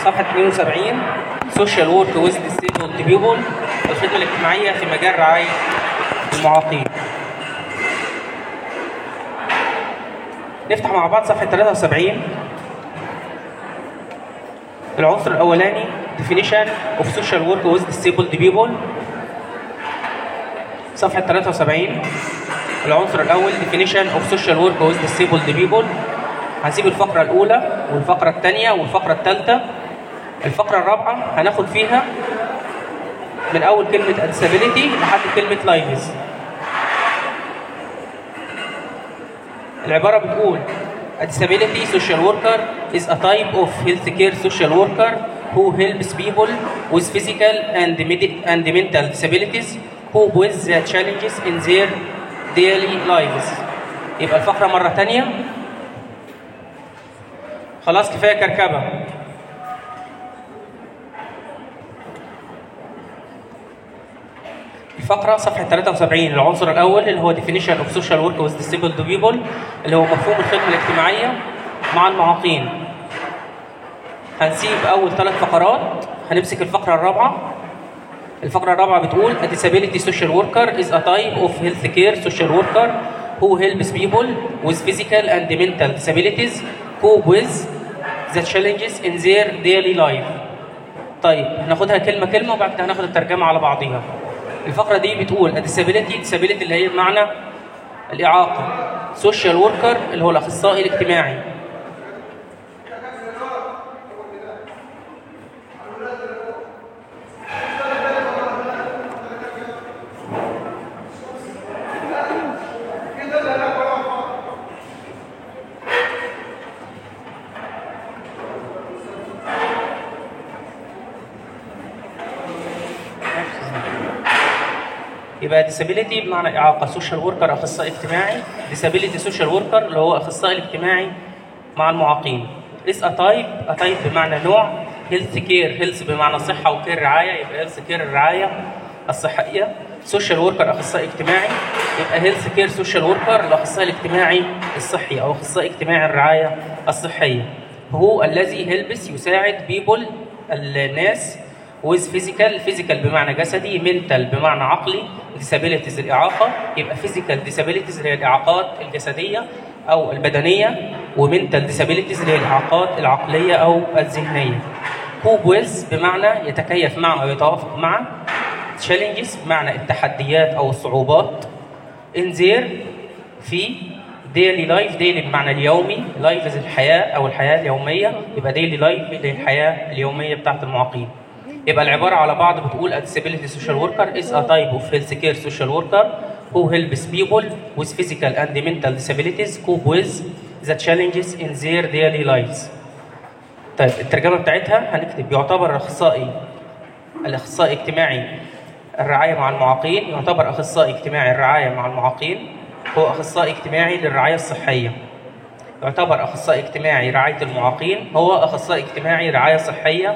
صفحة 72 سوشيال وورك ويز ديسيبلد بيبول الخدمة الاجتماعية في مجال رعاية المعاقين نفتح مع بعض صفحة 73 العنصر الأولاني definition of social work with disabled people صفحة 73 العنصر الأول definition of social work with disabled people هنسيب الفقرة الأولى والفقرة الثانية والفقرة الثالثة الفقرة الرابعة هناخد فيها من أول كلمة disability لحد كلمة lives العبارة بتقول A disability social worker is a type of healthcare social worker who helps people with physical and, medi- and mental disabilities cope with the challenges in their daily lives. يبقى الفقرة مرة تانية خلاص كفاية كركبة الفقرة صفحة 73 العنصر الأول اللي هو definition of social work with disabled people اللي هو مفهوم الخدمة الاجتماعية مع المعاقين هنسيب أول ثلاث فقرات هنمسك الفقرة الرابعة الفقرة الرابعة بتقول A disability social worker is a type of healthcare social worker who helps people with physical and mental disabilities cope with the challenges in their daily life طيب هناخدها كلمة كلمة وبعد كده هناخد الترجمة على بعضيها الفقرة دي بتقول a disability disability اللي هي بمعنى الإعاقة social worker اللي هو الأخصائي الاجتماعي يبقى disability بمعنى إعاقة social worker أخصائي اجتماعي disability social worker اللي هو أخصائي الاجتماعي مع المعاقين is a type a type بمعنى نوع health care health بمعنى صحة وكير رعاية يبقى health care الرعاية الصحية social worker أخصائي اجتماعي يبقى health care social worker الأخصائي الاجتماعي الصحي أو أخصائي اجتماعي الرعاية الصحية هو الذي helps يساعد people الناس with physical physical بمعنى جسدي mental بمعنى عقلي disabilities الإعاقة يبقى physical disabilities اللي هي الإعاقات الجسدية أو البدنية ومنتال disabilities اللي هي الإعاقات العقلية أو الذهنية cope with بمعنى يتكيف مع أو يتوافق مع challenges بمعنى التحديات أو الصعوبات in their في daily life daily بمعنى اليومي life الحياة أو الحياة اليومية يبقى daily life اللي هي الحياة اليومية بتاعت المعاقين يبقى العبارة على بعض بتقول a disability social worker is a type of healthcare social worker who helps people with physical and mental disabilities cope with the challenges in their daily lives. طيب الترجمة بتاعتها هنكتب يعتبر أخصائي الأخصائي اجتماعي الرعاية مع المعاقين يعتبر أخصائي اجتماعي الرعاية مع المعاقين هو أخصائي اجتماعي للرعاية الصحية يعتبر أخصائي اجتماعي رعاية المعاقين هو أخصائي اجتماعي رعاية صحية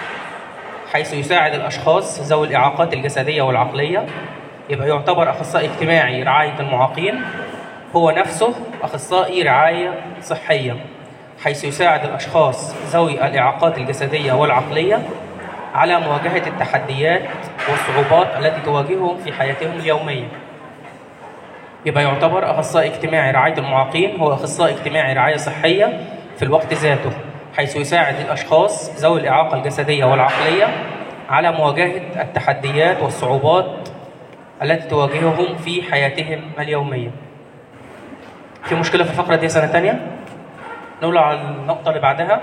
حيث يساعد الأشخاص ذوي الإعاقات الجسدية والعقلية يبقى يعتبر أخصائي اجتماعي رعاية المعاقين هو نفسه أخصائي رعاية صحية حيث يساعد الأشخاص ذوي الإعاقات الجسدية والعقلية على مواجهة التحديات والصعوبات التي تواجههم في حياتهم اليومية يبقى يعتبر أخصائي اجتماعي رعاية المعاقين هو أخصائي اجتماعي رعاية صحية في الوقت ذاته حيث يساعد الأشخاص ذوي الإعاقة الجسدية والعقلية على مواجهة التحديات والصعوبات التي تواجههم في حياتهم اليومية. في مشكلة في الفقرة دي سنة تانية؟ نقول على النقطة اللي بعدها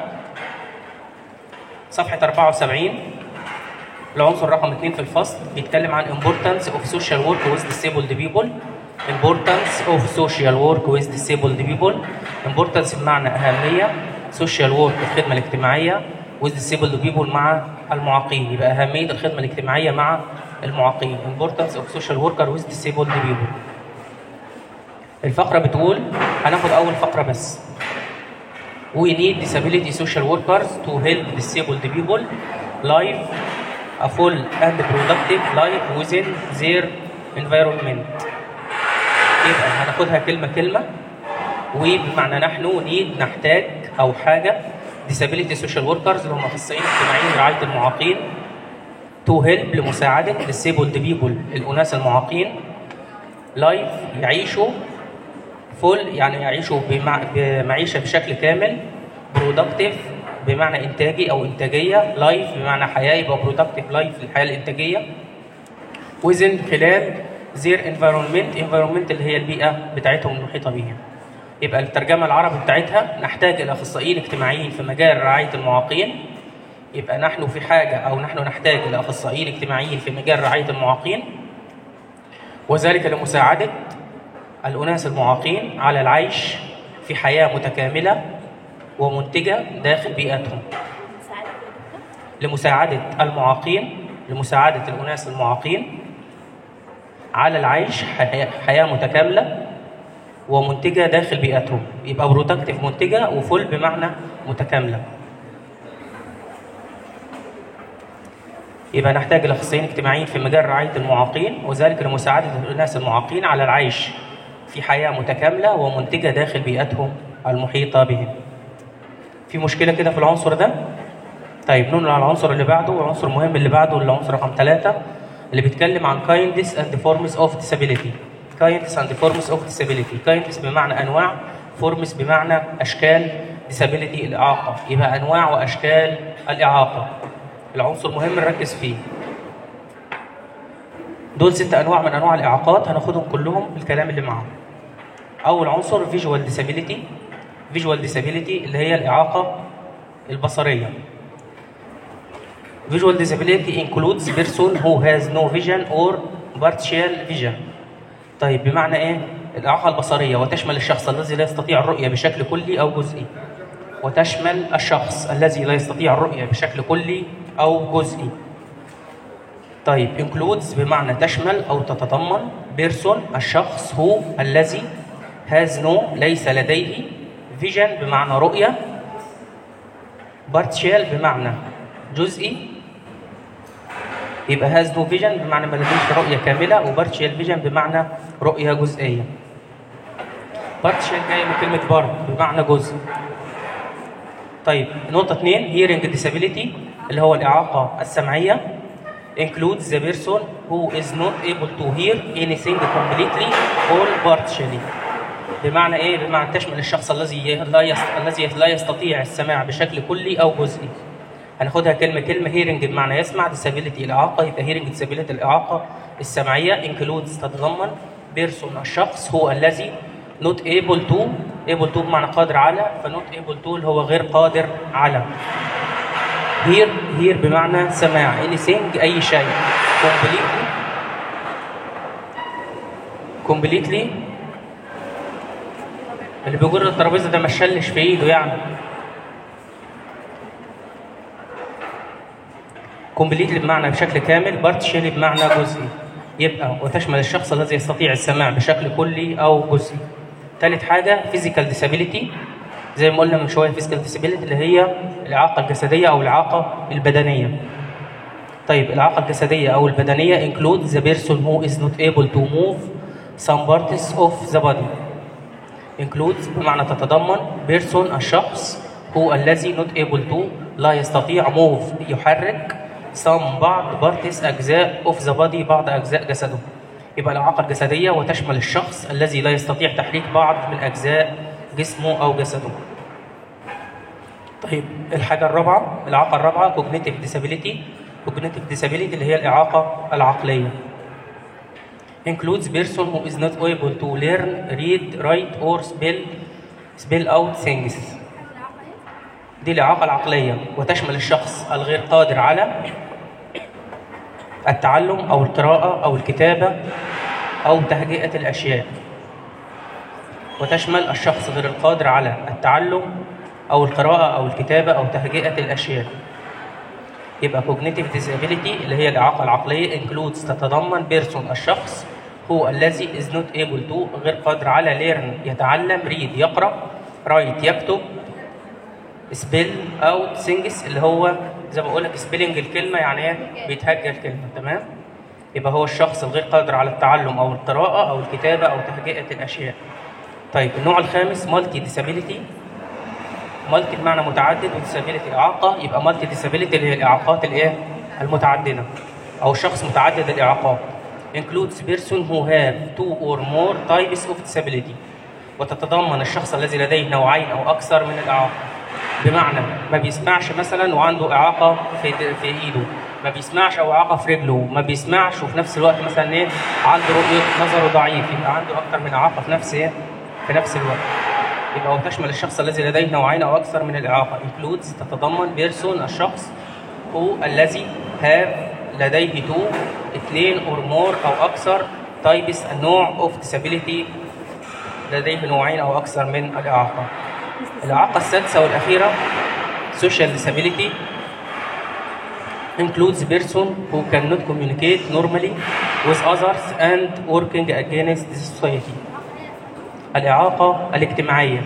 صفحة 74 العنصر رقم 2 في الفصل بيتكلم عن importance of social work with disabled people importance of social work with disabled people importance بمعنى أهمية social work الخدمة الاجتماعية with disabled people مع المعاقين يبقى أهمية الخدمة الاجتماعية مع المعاقين importance of social worker with disabled people الفقرة بتقول هناخد أول فقرة بس We need disability social workers to help disabled people live a full and productive life within their environment يبقى هناخدها كلمة كلمة وبمعنى نحن نيد نحتاج أو حاجة disability social workers اللي هم اخصائيين اجتماعيين رعايه المعاقين to help لمساعده disabled people الاناس المعاقين لايف يعيشوا فول يعني يعيشوا بمع... بمعيشه بشكل كامل برودكتيف بمعنى انتاجي او انتاجيه لايف بمعنى حياه يبقى برودكتيف لايف الحياه الانتاجيه وزن خلال زير انفيرونمنت انفيرونمنت اللي هي البيئه بتاعتهم المحيطه بيهم يبقى الترجمه العربي بتاعتها نحتاج الى اخصائيين اجتماعيين في مجال رعايه المعاقين يبقى نحن في حاجه او نحن نحتاج الى اخصائيين اجتماعيين في مجال رعايه المعاقين وذلك لمساعده الاناس المعاقين على العيش في حياه متكامله ومنتجه داخل بيئتهم لمساعده المعاقين لمساعده الاناس المعاقين على العيش حياه حياة متكامله ومنتجه داخل بيئتهم يبقى برودكتيف منتجه وفول بمعنى متكامله يبقى نحتاج لاخصائيين اجتماعيين في مجال رعايه المعاقين وذلك لمساعده الناس المعاقين على العيش في حياه متكامله ومنتجه داخل بيئتهم المحيطه بهم. في مشكله كده في العنصر ده؟ طيب ننقل على العنصر اللي بعده والعنصر المهم اللي بعده اللي العنصر رقم ثلاثه اللي بيتكلم عن kindness and forms of disability. kindness and forms of disability. kindness بمعنى انواع forms بمعنى اشكال disability الاعاقه يبقى انواع واشكال الاعاقه. العنصر مهم نركز فيه دول ست انواع من انواع الاعاقات هناخدهم كلهم بالكلام اللي معاهم اول عنصر فيجوال ديسابيليتي فيجوال ديسابيليتي اللي هي الاعاقه البصريه visual disability includes person who has no vision or partial vision طيب بمعنى ايه الاعاقه البصريه وتشمل الشخص الذي لا يستطيع الرؤيه بشكل كلي او جزئي وتشمل الشخص الذي لا يستطيع الرؤيه بشكل كلي او جزئي طيب includes بمعنى تشمل او تتضمن person الشخص هو الذي has no ليس لديه vision بمعنى رؤيه partial بمعنى جزئي يبقى has no vision بمعنى ما لديش رؤيه كامله وبارشال vision بمعنى رؤيه جزئيه partial جاي من كلمه بارت بمعنى جزء طيب نقطه اثنين hearing disability اللي هو الاعاقه السمعيه includes the person who is not able to hear anything completely or partially بمعنى ايه؟ بمعنى تشمل الشخص الذي لا يست... الذي لا يستطيع السماع بشكل كلي او جزئي. هناخدها كلمه كلمه هيرنج بمعنى يسمع disability الاعاقه يبقى هيرنج disability الاعاقه السمعيه includes تتضمن بيرسون الشخص هو الذي not able to able to بمعنى قادر على فنوت able to اللي هو غير قادر على هير هير بمعنى سماع anything اي شيء completely completely اللي بيجر الترابيزه ده ما شلش في ايده يعني كومبليتلي بمعنى بشكل كامل بارتشيلي بمعنى جزئي يبقى وتشمل الشخص الذي يستطيع السماع بشكل كلي او جزئي ثالث حاجه فيزيكال ديسابيليتي زي ما قلنا من شويه فيزيكال ديسابيليتي اللي هي الاعاقه الجسديه او الاعاقه البدنيه طيب الاعاقه الجسديه او البدنيه include the person who is not able to move some parts of the body includes بمعنى تتضمن person الشخص هو الذي not able to لا يستطيع move يحرك some بعض parts أجزاء of the body بعض أجزاء جسده يبقى الإعاقة الجسدية وتشمل الشخص الذي لا يستطيع تحريك بعض من أجزاء جسمه أو جسده طيب الحاجة الرابعة الإعاقة الرابعة cognitive disability cognitive disability اللي هي الإعاقة العقلية includes person who is not able to learn, read, write or spell spell out things. دي الإعاقة العقلية وتشمل الشخص الغير قادر على التعلم أو القراءة أو الكتابة أو تهجئة الأشياء. وتشمل الشخص غير القادر على التعلم أو القراءة أو الكتابة أو تهجئة الأشياء. يبقى cognitive disability اللي هي الإعاقة العقلية includes تتضمن person الشخص هو الذي is not able to غير قادر على learn يتعلم read يقرأ write يكتب spell out things اللي هو زي ما بقول لك spelling الكلمة يعني ايه بيتهجى الكلمة تمام يبقى هو الشخص الغير قادر على التعلم أو القراءة أو الكتابة أو تهجئة الأشياء طيب النوع الخامس multi disability مالتي بمعنى متعدد وديسابيلتي اعاقه يبقى مالتي ديسابيلتي اللي هي الاعاقات الايه المتعدده او شخص متعدد الاعاقات includes person who have two or more types of disability وتتضمن الشخص الذي لديه نوعين او اكثر من الاعاقه بمعنى ما بيسمعش مثلا وعنده اعاقه في في ايده ما بيسمعش او اعاقه في رجله ما بيسمعش وفي نفس الوقت مثلا ايه عنده رؤيه نظره ضعيف يبقى عنده اكثر من اعاقه في نفس ايه في نفس الوقت يبقى وتشمل الشخص الذي لديه نوعين او اكثر من الاعاقه includes تتضمن بيرسون الشخص هو الذي have لديه تو اثنين اور مور او اكثر تايبس النوع اوف disability لديه نوعين او اكثر من الاعاقه الاعاقه السادسه والاخيره social disability includes person who cannot communicate normally with others and working against the society الإعاقة الاجتماعية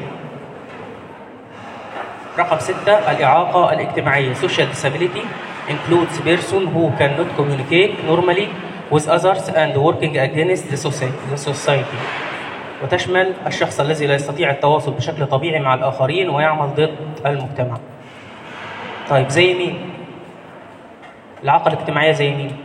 رقم ستة الإعاقة الاجتماعية social disability includes person who cannot communicate normally with others and working against the society, the society. وتشمل الشخص الذي لا يستطيع التواصل بشكل طبيعي مع الآخرين ويعمل ضد المجتمع طيب زي مين؟ الإعاقة الاجتماعية زي مين؟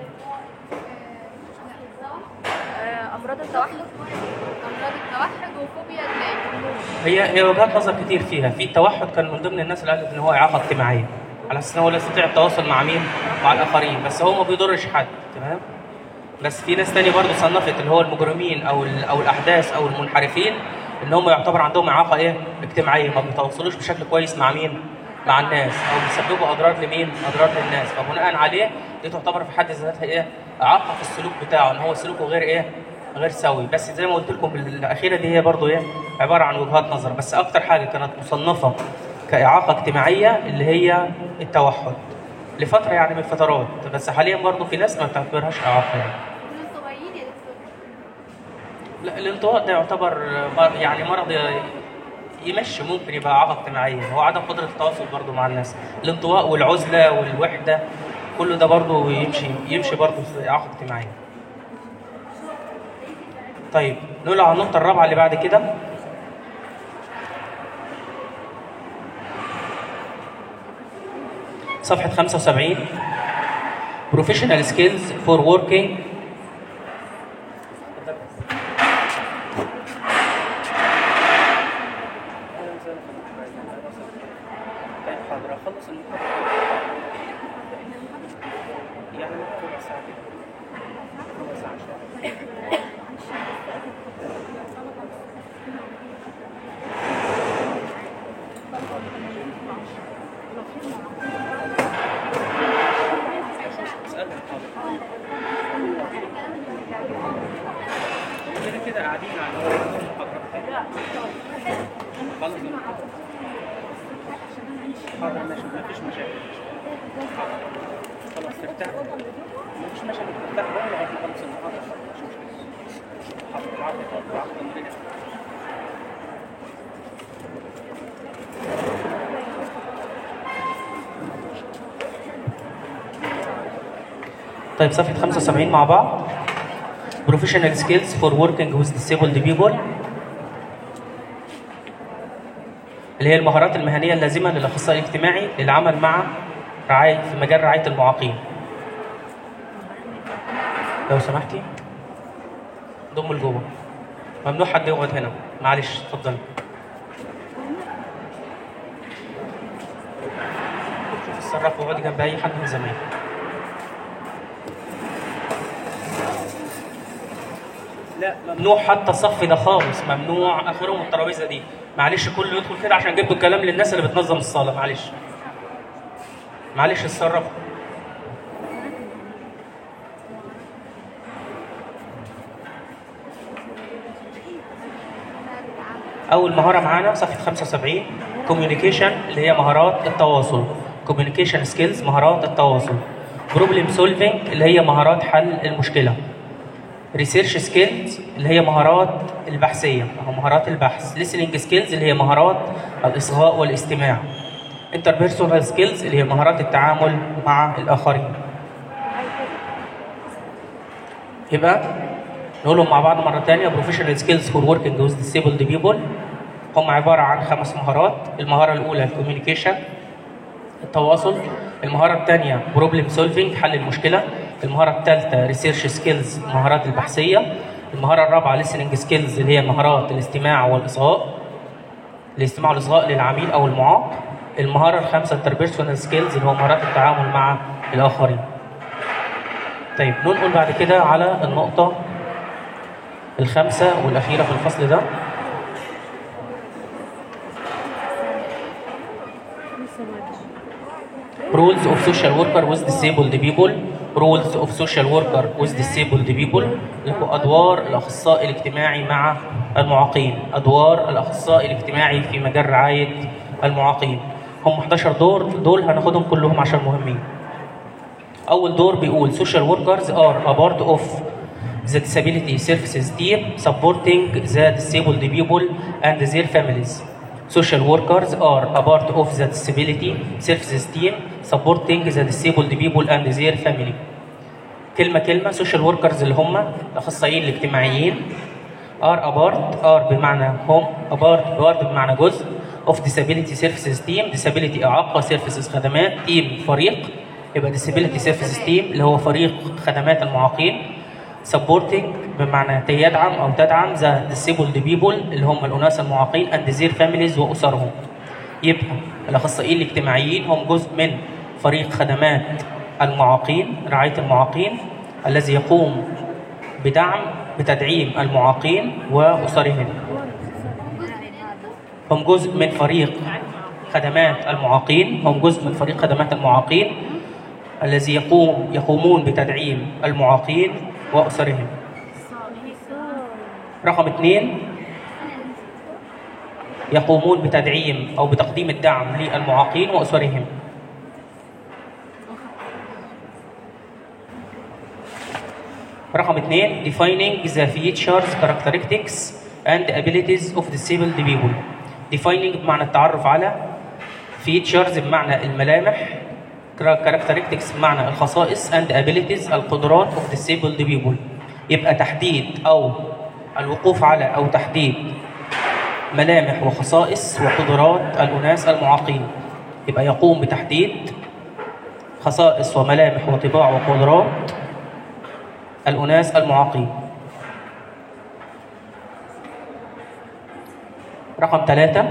آه، امراض التوحد امراض التوحد وفوبيا الجنون هي هي وجهات نظر كتير فيها في التوحد كان من ضمن الناس اللي قالت ان هو اعاقه اجتماعيه على اساس ان هو لا يستطيع التواصل مع مين مع الاخرين بس هو ما بيضرش حد تمام بس في ناس تاني برضه صنفت اللي هو المجرمين او ال- او الاحداث او المنحرفين ان هم يعتبر عندهم اعاقه ايه اجتماعيه ما بيتواصلوش بشكل كويس مع مين مع الناس او بيسببوا اضرار لمين اضرار للناس فبناء عليه دي تعتبر في حد ذاتها ايه اعاقه في السلوك بتاعه ان هو سلوكه غير ايه غير سوي بس زي ما قلت لكم الاخيره دي هي برضو ايه عباره عن وجهات نظر بس اكتر حاجه كانت مصنفه كاعاقه اجتماعيه اللي هي التوحد لفتره يعني من الفترات بس حاليا برضو في ناس ما بتعتبرهاش اعاقه يعني دول الصغيرين يا دكتور لا الانطواء ده يعتبر مر- يعني مرض ي- يمشي ممكن يبقى اعاقه اجتماعيه هو عدم قدره التواصل برضو مع الناس الانطواء والعزله والوحده كله ده برضو يمشي يمشي برضو في اعاقه اجتماعيه طيب نقول على النقطه الرابعه اللي بعد كده صفحه 75 professional skills for working حاضر اخلص يعني ربع ساعه كده ربع ساعه شوية. اسألهم حاضر. كده كده قاعدين على المحاضرة خلاص حاضر ماشي ما فيش مشاكل خلاص ترتاح ما فيش مشاكل ترتاح بقى لغايه ما اخلص المحاضره مش مشكله حاضر العافيه حاضر العافيه لما رجع طيب صفحة 75 مع بعض Professional skills for working with disabled people اللي هي المهارات المهنية اللازمة للأخصائي الاجتماعي للعمل مع رعاية في مجال رعاية المعاقين. لو سمحتي ضم لجوه. ممنوع حد يقعد هنا، معلش اتفضلي. شوف الصراف واقعدي جنب أي حد من زمايلك. لا ممنوع حتى الصف ده خالص ممنوع اخرهم الترابيزه دي معلش كله يدخل كده عشان جبتوا الكلام للناس اللي بتنظم الصاله معلش معلش اتصرف اول مهاره معانا صفحه 75 كوميونيكيشن اللي هي مهارات التواصل كوميونيكيشن سكيلز مهارات التواصل بروبلم سولفينج اللي هي مهارات حل المشكله ريسيرش سكيلز اللي هي مهارات البحثيه او مهارات البحث listening سكيلز اللي هي مهارات الاصغاء والاستماع interpersonal سكيلز اللي هي مهارات التعامل مع الاخرين يبقى نقولهم مع بعض مره ثانيه professional skills for working with disabled people هم عباره عن خمس مهارات المهاره الاولى الكوميونيكيشن التواصل المهاره الثانيه بروبلم سولفينج حل المشكله المهاره الثالثه ريسيرش سكيلز المهارات البحثيه المهاره الرابعه listening سكيلز اللي هي مهارات الاستماع والاصغاء الاستماع والاصغاء للعميل او المعاق المهاره الخامسه التربيرسونال سكيلز اللي هو مهارات التعامل مع الاخرين طيب ننقل بعد كده على النقطه الخامسه والاخيره في الفصل ده rules of social worker with disabled people rules of social worker with disabled people اللي هو ادوار الاخصائي الاجتماعي مع المعاقين ادوار الاخصائي الاجتماعي في مجال رعايه المعاقين هم 11 دور دول هناخدهم كلهم عشان مهمين اول دور بيقول social workers are a part of the disability services team supporting the disabled people and their families Social workers are a part of the disability services team supporting the disabled people and their family. كلمة كلمة social workers اللي هم الأخصائيين الاجتماعيين are a part are بمعنى هم a part part بمعنى جزء of disability services team disability إعاقة services خدمات team فريق يبقى disability services team اللي هو فريق خدمات المعاقين supporting بمعنى يدعم او تدعم the disabled people اللي هم الاناس المعاقين and their families واسرهم. يبقى الاخصائيين الاجتماعيين هم جزء من فريق خدمات المعاقين رعايه المعاقين الذي يقوم بدعم بتدعيم المعاقين واسرهم. هم جزء من فريق خدمات المعاقين هم جزء من فريق خدمات المعاقين الذي يقوم يقومون بتدعيم المعاقين وأسرهم رقم اثنين يقومون بتدعيم أو بتقديم الدعم للمعاقين وأسرهم رقم اثنين defining the features characteristics and abilities of disabled people defining بمعنى التعرف على features بمعنى الملامح characteristics بمعنى الخصائص and abilities القدرات of disabled people يبقى تحديد او الوقوف على او تحديد ملامح وخصائص وقدرات الاناس المعاقين يبقى يقوم بتحديد خصائص وملامح وطباع وقدرات الاناس المعاقين رقم ثلاثة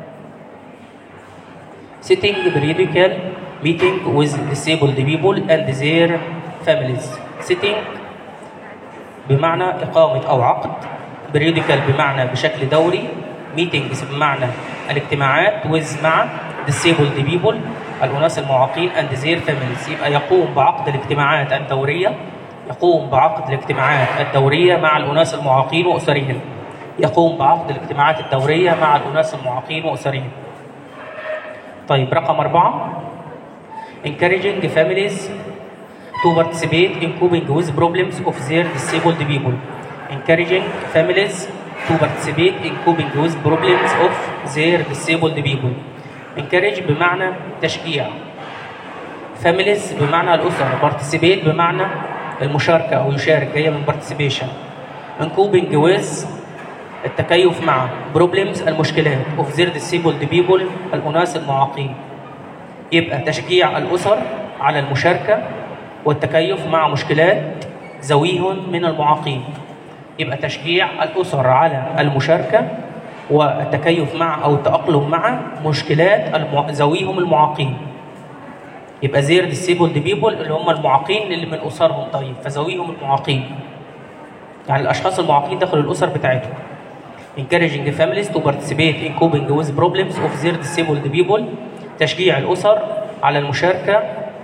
setting periodical meeting with disabled people and their families sitting بمعنى إقامة أو عقد periodical بمعنى بشكل دوري meetings بمعنى الاجتماعات with مع disabled people الأناس المعاقين and their families يبقى يقوم بعقد الاجتماعات الدورية يقوم بعقد الاجتماعات الدورية مع الأناس المعاقين وأسرهم يقوم بعقد الاجتماعات الدورية مع الأناس المعاقين وأسرهم طيب رقم أربعة encouraging families to participate in coping with problems of their disabled people. Encouraging families to participate in coping with problems of their disabled people. Encourage بمعنى تشجيع. Families بمعنى الأسرة. Participate بمعنى المشاركة أو يشارك جاية من participation. In coping with التكيف مع problems المشكلات of their disabled people الأناس المعاقين. يبقى تشجيع الأسر على المشاركة والتكيف مع مشكلات ذويهم من المعاقين يبقى تشجيع الأسر على المشاركة والتكيف مع أو التأقلم مع مشكلات المع... ذويهم المعاقين يبقى زير ديسيبلد بيبول اللي هم المعاقين اللي من أسرهم طيب فذويهم المعاقين يعني الأشخاص المعاقين داخل الأسر بتاعتهم encouraging families to participate in coping with problems of their disabled people تشجيع الأسر على المشاركة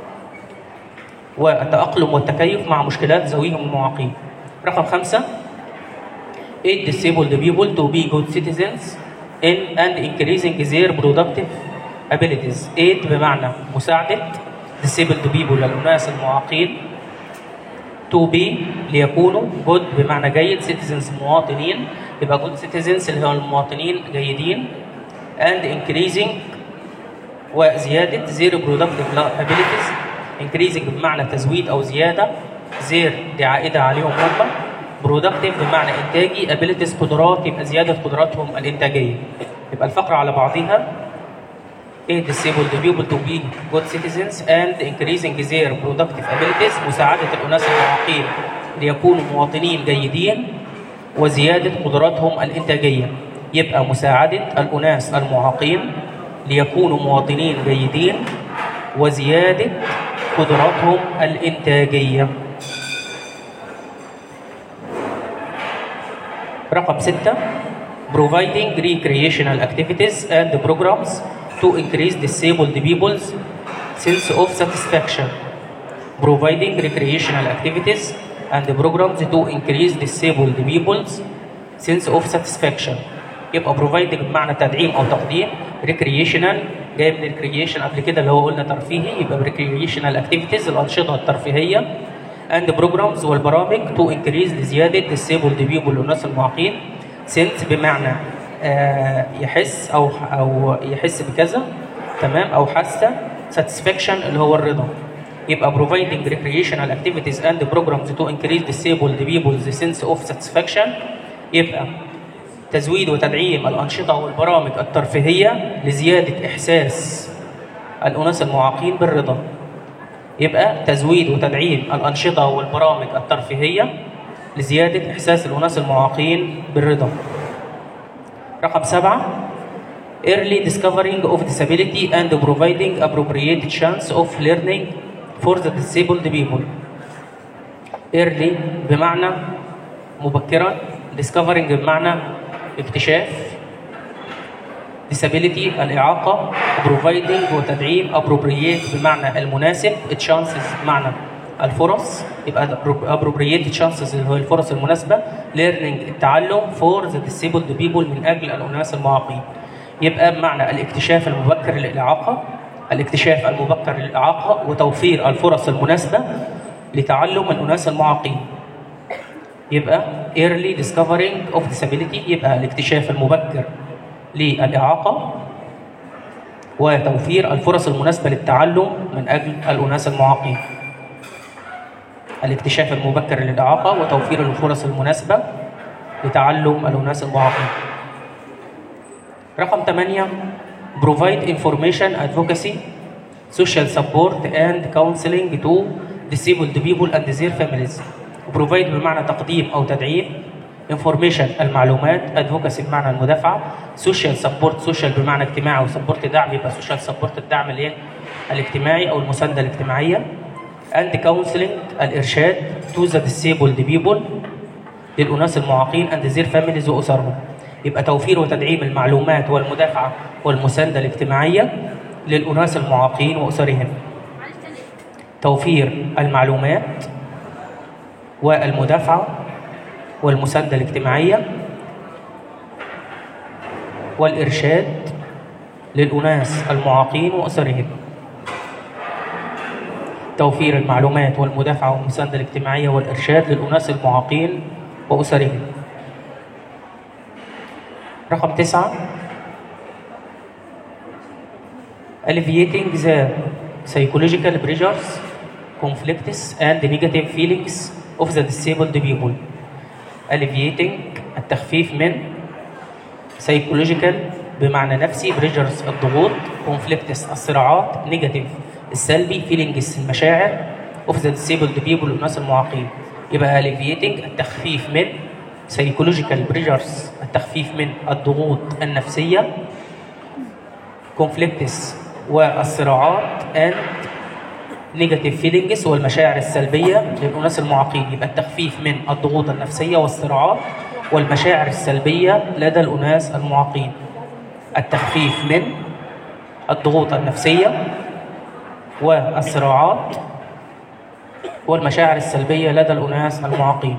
والتأقلم والتكيف مع مشكلات ذويهم المعاقين. رقم خمسة aid disabled people to be good citizens in and increasing their productive abilities. aid بمعنى مساعدة disabled people الناس المعاقين to be ليكونوا good بمعنى جيد citizens مواطنين يبقى good citizens اللي هم المواطنين جيدين and increasing وزيادة their productive abilities increasing بمعنى تزويد او زياده زير دي عائده عليهم هم productive بمعنى انتاجي abilities قدرات يبقى زياده قدراتهم الانتاجيه يبقى الفقرة على بعضها ايه disabled people to be good citizens and increasing their productive abilities مساعدة الأناس المعاقين ليكونوا مواطنين جيدين وزيادة قدراتهم الإنتاجية يبقى مساعدة الأناس المعاقين ليكونوا مواطنين جيدين وزيادة قدراتهم الإنتاجية رقم ستة providing recreational activities and programs to increase disabled people's sense of satisfaction providing recreational activities and programs to increase disabled people's sense of satisfaction يبقى providing بمعنى تدعيم او تقديم recreational جاي من recreation قبل كده اللي هو قلنا ترفيهي يبقى recreational activities الانشطه الترفيهيه and programs والبرامج to increase لزياده disabled people الناس المعاقين sense بمعنى آه يحس او او يحس بكذا تمام او حاسه satisfaction اللي هو الرضا يبقى providing recreational activities and programs to increase disabled people's sense of satisfaction يبقى تزويد وتدعيم الأنشطة والبرامج الترفيهية لزيادة إحساس الأناس المعاقين بالرضا يبقى تزويد وتدعيم الأنشطة والبرامج الترفيهية لزيادة إحساس الأناس المعاقين بالرضا رقم سبعة early discovering of disability and providing appropriate chance of learning for the disabled people early بمعنى مبكرا discovering بمعنى اكتشاف disability الإعاقة providing وتدعيم appropriate بمعنى المناسب chances بمعنى الفرص يبقى appropriate chances اللي هو الفرص المناسبة learning التعلم for the disabled people من أجل الأناس المعاقين يبقى بمعنى الاكتشاف المبكر للإعاقة الاكتشاف المبكر للإعاقة وتوفير الفرص المناسبة لتعلم الأناس المعاقين يبقى early discovering of disability يبقى الاكتشاف المبكر للإعاقة وتوفير الفرص المناسبة للتعلم من أجل الأناس المعاقين الاكتشاف المبكر للإعاقة وتوفير الفرص المناسبة لتعلم الأناس المعاقين رقم 8 provide information advocacy social support and counseling to disabled people and their families provide بمعنى تقديم أو تدعيم information المعلومات advocacy بمعنى المدافعة social support social بمعنى اجتماعي وسبورت دعم يبقى social support الدعم اللي هي الاجتماعي أو المساندة الاجتماعية and counseling الإرشاد to the disabled people للأناس المعاقين and their families وأسرهم يبقى توفير وتدعيم المعلومات والمدافعة والمساندة الاجتماعية للأناس المعاقين وأسرهم توفير المعلومات والمدافعة والمساندة الاجتماعية والإرشاد للأناس المعاقين وأسرهم توفير المعلومات والمدافعة والمساندة الاجتماعية والإرشاد للأناس المعاقين وأسرهم رقم تسعة alleviating the psychological pressures, conflicts and negative feelings of the disabled people. alleviating التخفيف من psychological بمعنى نفسي pressures الضغوط conflicts الصراعات negative السلبي feelings المشاعر of the disabled people الناس المعاقين يبقى alleviating التخفيف من psychological pressures التخفيف من الضغوط النفسية conflicts والصراعات and negative feelings والمشاعر السلبية للأناس المعاقين يبقى التخفيف من الضغوط النفسية والصراعات والمشاعر السلبية لدى الأناس المعاقين التخفيف من الضغوط النفسية والصراعات والمشاعر السلبية لدى الأناس المعاقين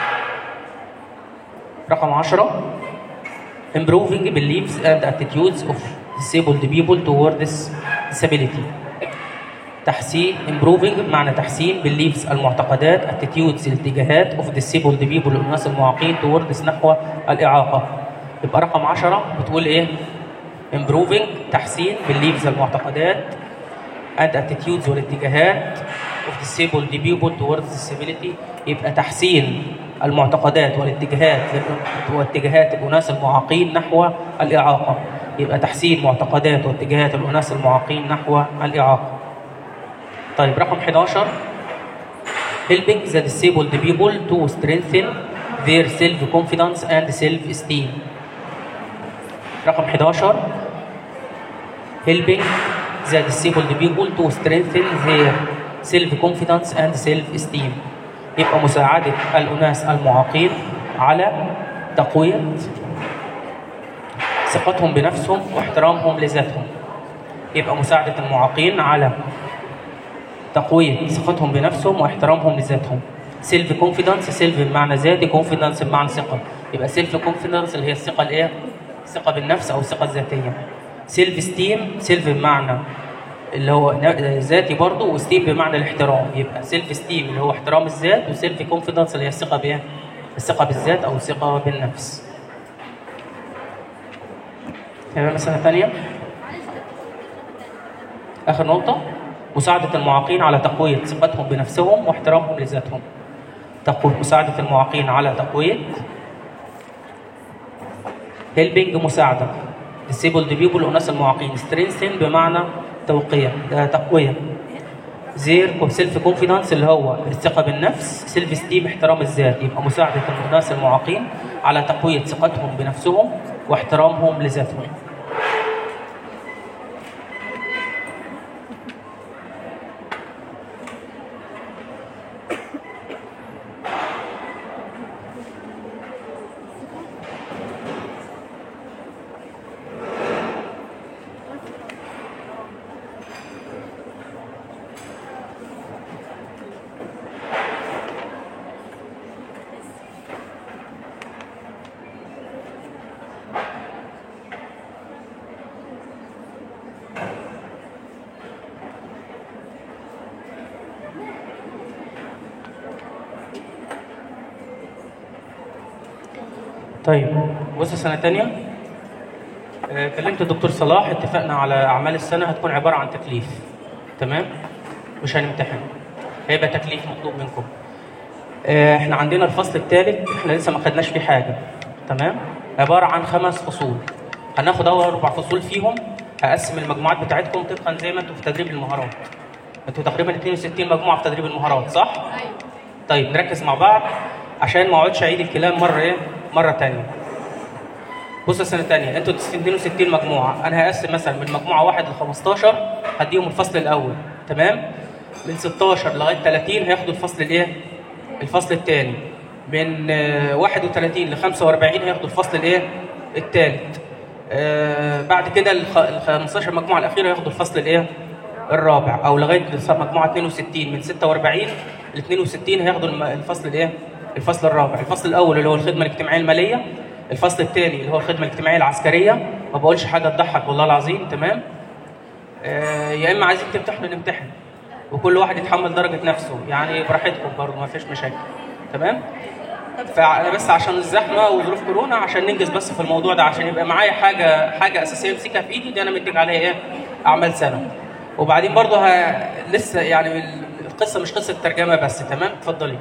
رقم عشرة improving beliefs and attitudes of disabled people towards disability تحسين improving بمعنى تحسين beliefs المعتقدات attitudes الاتجاهات of disabled people الناس المعاقين towards نحو الإعاقة يبقى رقم عشرة بتقول إيه improving تحسين beliefs المعتقدات and attitudes والاتجاهات of disabled people towards disability يبقى تحسين المعتقدات والاتجاهات واتجاهات الأناس المعاقين نحو الإعاقة يبقى تحسين معتقدات واتجاهات الأناس المعاقين نحو الإعاقة طيب رقم 11 helping the disabled people to strengthen their self-confidence and self-esteem رقم 11 helping the disabled people to strengthen their self-confidence and self-esteem يبقى مساعدة الأناس المعاقين على تقوية ثقتهم بنفسهم واحترامهم لذاتهم يبقى مساعدة المعاقين على تقوية ثقتهم بنفسهم واحترامهم لذاتهم سيلف كونفيدنس سيلف بمعنى ذاتي كونفيدنس بمعنى ثقة يبقى سيلف كونفيدنس اللي هي الثقة الايه؟ الثقة بالنفس أو الثقة الذاتية سيلف ستيم سيلف بمعنى اللي هو نا- ذاتي برضه وستيم بمعنى الاحترام يبقى سيلف ستيم اللي هو احترام الذات وسيلف كونفيدنس اللي هي الثقة بايه؟ الثقة بالذات أو الثقة بالنفس تمام مسألة ثانية آخر نقطة مساعدة المعاقين على تقوية ثقتهم بنفسهم واحترامهم لذاتهم تقوي مساعدة المعاقين على تقوية helping مساعدة disabled people الناس المعاقين strengthen بمعنى توقية آه، تقوية زير سيلف كونفيدنس اللي هو الثقة بالنفس سيلف ستيم احترام الذات يبقى مساعدة الناس المعاقين على تقوية ثقتهم بنفسهم واحترامهم لذاتهم طيب بص سنة تانية آه، كلمت الدكتور صلاح اتفقنا على أعمال السنة هتكون عبارة عن تكليف تمام مش هنمتحن هيبقى تكليف مطلوب منكم آه، احنا عندنا الفصل الثالث احنا لسه ما خدناش فيه حاجة تمام عبارة عن خمس فصول هناخد أول أربع فصول فيهم هقسم المجموعات بتاعتكم طبقا زي ما انتوا في تدريب المهارات انتوا تقريبا 62 مجموعة في تدريب المهارات صح؟ ايوه طيب نركز مع بعض عشان ما اقعدش اعيد الكلام مره ايه مره تانية بصوا سنه تانية انتوا 62 مجموعه انا هقسم مثلا من مجموعه واحد ل 15 هديهم الفصل الاول تمام من 16 لغايه 30 هياخدوا الفصل الايه الفصل الثاني من آه، 31 ل 45 هياخدوا الفصل الايه الثالث آه بعد كده الخ- ال 15 مجموعه الاخيره هياخدوا الفصل الايه الرابع او لغايه مجموعه 62 من 46 ل 62 هياخدوا الم- الفصل الايه الفصل الرابع الفصل الاول اللي هو الخدمه الاجتماعيه الماليه الفصل الثاني اللي هو الخدمه الاجتماعيه العسكريه ما بقولش حاجه تضحك والله العظيم تمام آه يا اما عايزين تمتحنوا نمتحن وكل واحد يتحمل درجه نفسه يعني براحتكم برضه ما فيش مشاكل تمام فانا بس عشان الزحمه وظروف كورونا عشان ننجز بس في الموضوع ده عشان يبقى معايا حاجه حاجه اساسيه امسكها في ايدي دي انا مديك عليها ايه اعمال سنه وبعدين برضه ه... لسه يعني القصه مش قصه ترجمه بس تمام اتفضلي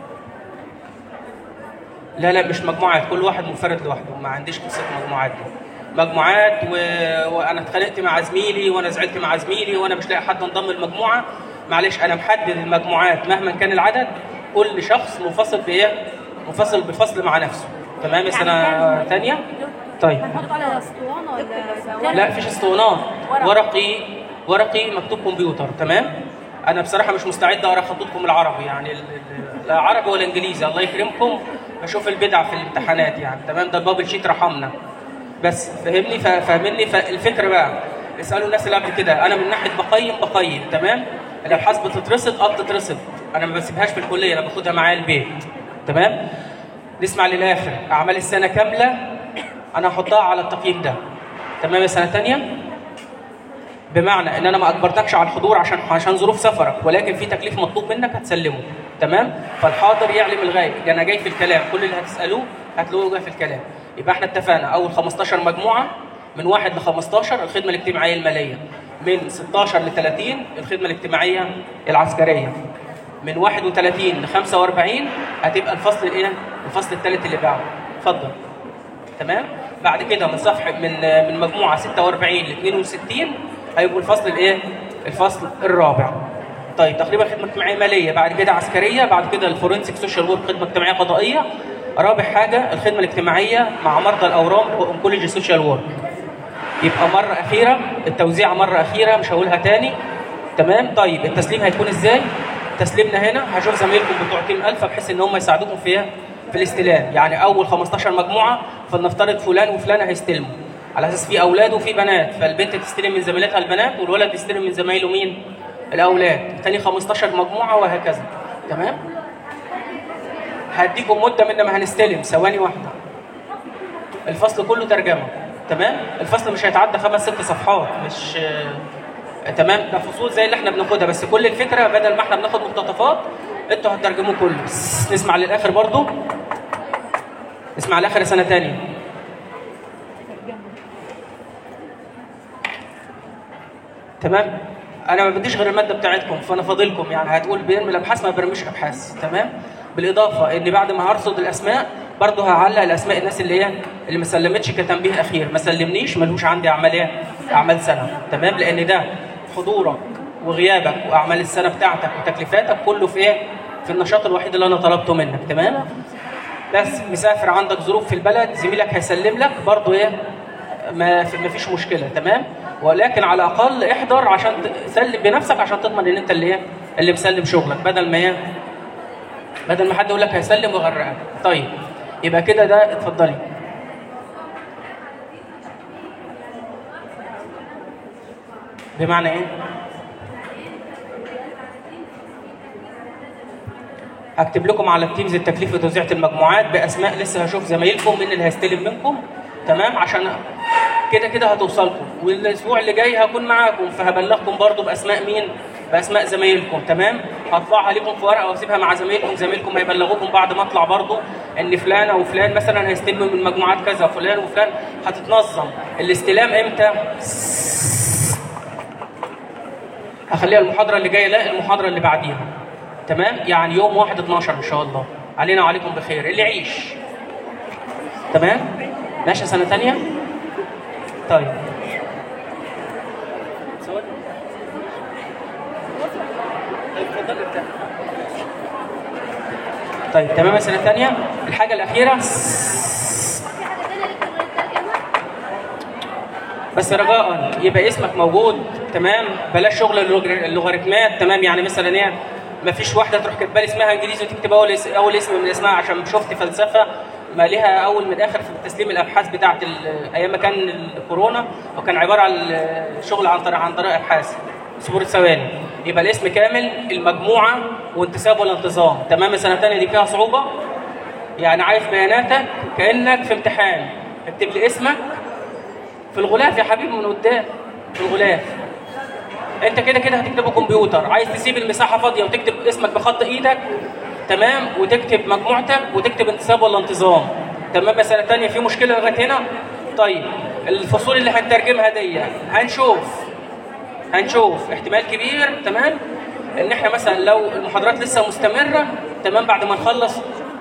لا لا مش مجموعات كل واحد منفرد لوحده ما عنديش قصه مجموعات دي مجموعات و... وانا اتخانقت مع زميلي وانا زعلت مع زميلي وانا مش لاقي حد انضم المجموعه معلش انا محدد المجموعات مهما كان العدد كل شخص منفصل بايه منفصل بفصل مع نفسه تمام يا سنه ثانيه طيب هنحط على اسطوانه ولا لا فيش اسطوانات ورقي ورقي مكتوب كمبيوتر تمام انا بصراحه مش مستعد اقرا خطوطكم العربي يعني ال- ال- لا عربي ولا انجليزي الله يكرمكم بشوف البدع في الامتحانات يعني تمام ده البابل شيت رحمنا بس فهمني ف- فاهمني فالفكره بقى اسالوا الناس اللي قبل كده انا من ناحيه بقيم بقيم تمام الابحاث بتترصد اه بتترصد انا ما بسيبهاش في الكليه انا باخدها معايا البيت تمام نسمع للاخر اعمال السنه كامله انا هحطها على التقييم ده تمام يا سنه ثانيه بمعنى ان انا ما اجبرتكش على الحضور عشان عشان ظروف سفرك ولكن في تكليف مطلوب منك هتسلمه تمام فالحاضر يعلم الغائب ده انا جاي في الكلام كل اللي هتسالوه هتلاقوه جاي في الكلام يبقى احنا اتفقنا اول 15 مجموعه من 1 ل 15 الخدمه الاجتماعيه الماليه من 16 ل 30 الخدمه الاجتماعيه العسكريه من 31 ل 45 هتبقى الفصل الايه الفصل الثالث اللي بعده اتفضل تمام بعد كده من صفحه من من مجموعه 46 ل 62 هيبقوا الفصل الايه؟ الفصل الرابع. طيب تقريبا خدمه اجتماعيه ماليه بعد كده عسكريه بعد كده الفورنسيك سوشيال وورك خدمه اجتماعيه قضائيه رابع حاجه الخدمه الاجتماعيه مع مرضى الاورام وانكولوجي سوشيال وورك. يبقى مرة أخيرة التوزيع مرة أخيرة مش هقولها تاني تمام طيب التسليم هيكون إزاي؟ تسليمنا هنا هشوف زمايلكم بتوع تيم ألفا بحيث إن هم يساعدوكم في إيه؟ في الاستلام يعني أول 15 مجموعة فلنفترض فلان وفلانة هيستلموا على أساس في أولاد وفي بنات فالبنت تستلم من زميلتها البنات والولد يستلم من زمايله مين؟ الأولاد تاني 15 مجموعة وهكذا تمام؟ هديكم مدة من ما هنستلم ثواني واحدة الفصل كله ترجمه تمام الفصل مش هيتعدى خمس ست صفحات مش آه، تمام ده فصول زي اللي احنا بناخدها بس كل الفكره بدل ما احنا بناخد مقتطفات انتوا هتترجموه كله بس نسمع للاخر برضو نسمع للاخر سنه تانية تمام انا ما بديش غير الماده بتاعتكم فانا فاضلكم يعني هتقول بيرمي الابحاث ما برميش ابحاث تمام بالاضافه ان بعد ما هرصد الاسماء برضه هعلق الاسماء الناس اللي هي اللي ما سلمتش كتنبيه اخير ما سلمنيش ملوش عندي اعمال ايه اعمال سنه تمام لان ده حضورك وغيابك واعمال السنه بتاعتك وتكليفاتك كله في ايه في النشاط الوحيد اللي انا طلبته منك تمام بس مسافر عندك ظروف في البلد زميلك هيسلم لك برضه ايه ما في ما فيش مشكله تمام ولكن على الاقل احضر عشان تسلم بنفسك عشان تضمن ان انت اللي ايه اللي مسلم شغلك بدل ما ايه بدل ما حد يقول لك هيسلم ويغرقك طيب يبقى كده ده اتفضلي بمعنى ايه هكتب لكم على التيمز التكليف وتوزيع المجموعات باسماء لسه هشوف زمايلكم مين اللي هيستلم منكم تمام عشان كده كده هتوصلكم والاسبوع اللي جاي هكون معاكم فهبلغكم برضو باسماء مين باسماء زمايلكم تمام هطبعها لكم في ورقه واسيبها مع زمايلكم زمايلكم هيبلغوكم بعد ما اطلع برضو ان فلان او فلان مثلا هيستلموا من مجموعات كذا فلان وفلان هتتنظم الاستلام امتى هخليها المحاضره اللي جايه لا المحاضره اللي بعديها تمام يعني يوم 1 12 ان شاء الله علينا وعليكم بخير اللي يعيش تمام ماشي سنه ثانيه طيب ثواني. طيب اتفضل ارتاح. طيب تمام يا سنه ثانيه الحاجه الاخيره بس رجاء يبقى اسمك موجود تمام بلاش شغل اللوغر- اللوغاريتمات تمام يعني مثلا ايه ما فيش واحده تروح كاتبه لي اسمها انجليزي وتكتب اول اس- اول اسم من اسمها عشان شفت فلسفه ما ليها اول من اخر في تسليم الابحاث بتاعه ال- ايام ما كان الكورونا وكان عباره عن الشغل عن طريق عن طريق ابحاث صبور ثواني يبقى الاسم كامل المجموعه وانتساب والانتظام تمام السنه الثانيه دي فيها صعوبه يعني عايز بياناتك كانك في امتحان اكتب لي اسمك في الغلاف يا حبيبي من قدام في الغلاف انت كده كده هتكتبه كمبيوتر عايز تسيب المساحه فاضيه وتكتب اسمك بخط ايدك تمام وتكتب مجموعتك وتكتب انتساب ولا انتظام تمام مسألة تانية في مشكلة لغاية هنا طيب الفصول اللي هنترجمها دي هنشوف هنشوف احتمال كبير تمام ان احنا مثلا لو المحاضرات لسه مستمرة تمام بعد ما نخلص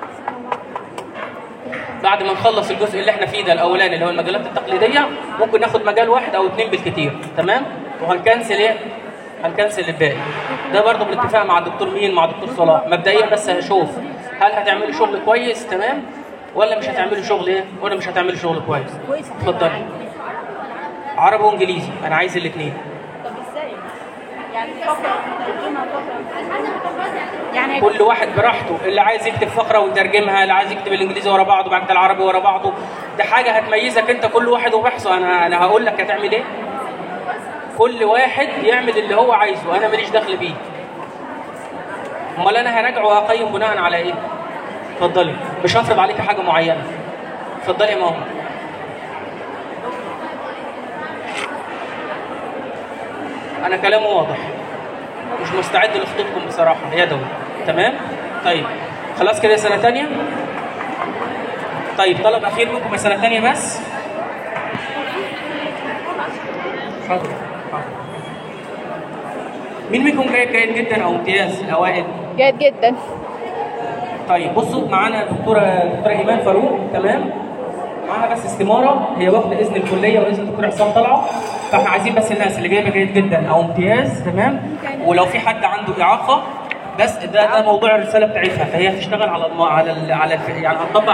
بعد ما نخلص الجزء اللي احنا فيه ده الاولاني اللي هو المجالات التقليديه ممكن ناخد مجال واحد او اثنين بالكتير تمام وهنكنسل ايه هنكنسل الباقي ده برضه بالاتفاق مع الدكتور مين مع الدكتور صلاح مبدئيا بس هشوف هل هتعملوا شغل كويس تمام ولا مش هتعملوا شغل ايه ولا مش هتعملوا شغل كويس كويس اتفضلي عربي وانجليزي انا عايز الاثنين طب ازاي؟ يعني فقرة ترجمها فقرة يعني كل واحد براحته اللي عايز يكتب فقره ويترجمها اللي عايز يكتب الانجليزي ورا بعضه بعد كده العربي ورا بعضه ده حاجه هتميزك انت كل واحد وبحثه انا انا هقول لك هتعمل ايه كل واحد يعمل اللي هو عايزه انا ماليش دخل بيه امال انا هراجع وهقيم بناء على ايه اتفضلي مش هفرض عليك حاجه معينه اتفضلي يا ماما انا كلامي واضح مش مستعد لخطوبكم بصراحه يدوي تمام طيب خلاص كده سنه تانية طيب طلب اخير منكم سنه تانية بس حاضر حاضر مين منكم جايب جيد جدا او امتياز الاوائل جيد جدا طيب بصوا معانا دكتوره دكتوره ايمان فاروق تمام معاها معاها بس استماره هي واخده اذن الكليه واذن الدكتور عصام طلعه فاحنا عايزين بس الناس اللي جايبه جيد جدا او امتياز تمام ولو في حد عنده اعاقه بس ده ده موضوع الرساله بتاعتها فهي هتشتغل على الم... على ال... على الف... يعني هتطبق